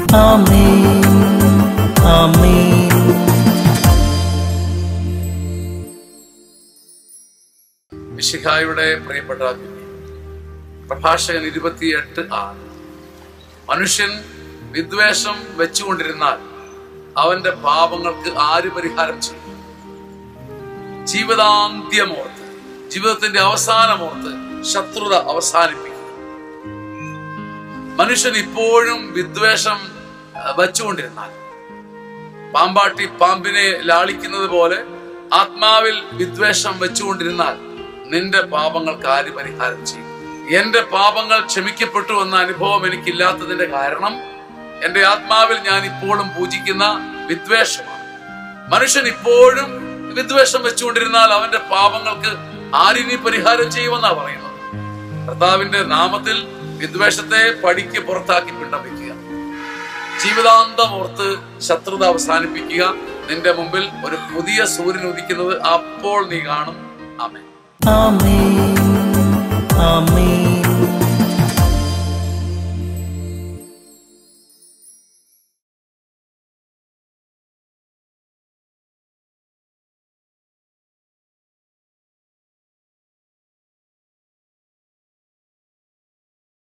ആമേൻ ആമേൻ മിശിഹായുടെ പ്രിയപ്പെട്ട കുഞ്ഞെ, പ്രഭാഷകൻ ഇരുപത്തിയെട്ട് ആണ് മനുഷ്യൻ വിദ്വേഷം വെച്ചുകൊണ്ടിരുന്നാൽ അവന്റെ പാപങ്ങൾക്ക് ആര് പരിഹാരം ചെയ്യും ജീവിതാന്ത്യമോർത്ത് ജീവിതത്തിന്റെ അവസാനമോർത്ത് ശത്രുത അവസാനിപ്പിക്കും മനുഷ്യൻ ഇപ്പോഴും വിദ്വേഷം അഹ്, വച്ചുകൊണ്ടിരുന്നാൽ പാമ്പാട്ടി പാമ്പിനെ ലാളിക്കുന്നത് പോലെ ആത്മാവിൽ വിദ്വേഷം വെച്ചുകൊണ്ടിരുന്നാൽ നിന്റെ പാപങ്ങൾക്ക് ആര് പരിഹാരം ചെയ്യും എന്റെ പാപങ്ങൾ ക്ഷമിക്കപ്പെട്ടു എന്ന അനുഭവം എനിക്കില്ലാത്തതിന്റെ കാരണം എന്റെ ആത്മാവിൽ ഞാൻ ഇപ്പോഴും പൂജിക്കുന്ന വിദ്വേഷമാണ് മനുഷ്യൻ ഇപ്പോഴും വിദ്വേഷം വെച്ചുകൊണ്ടിരുന്നാൽ അവന്റെ പാപങ്ങൾക്ക് ആരിനി പരിഹാരം ചെയ്യുമെന്നാ പറയുന്നത് കർത്താവിന്റെ നാമത്തിൽ വിദ്വേഷത്തെ പടിക്ക് പുറത്താക്കി പിണ്ടം വയ്ക്കുക ജീവിതാന്തം ഓർത്ത് ശത്രുത അവസാനിപ്പിക്കുക നിന്റെ മുമ്പിൽ ഒരു പുതിയ സൂര്യൻ ഉദിക്കുന്നത് അപ്പോൾ നീ കാണും ആമേ ആമേൻ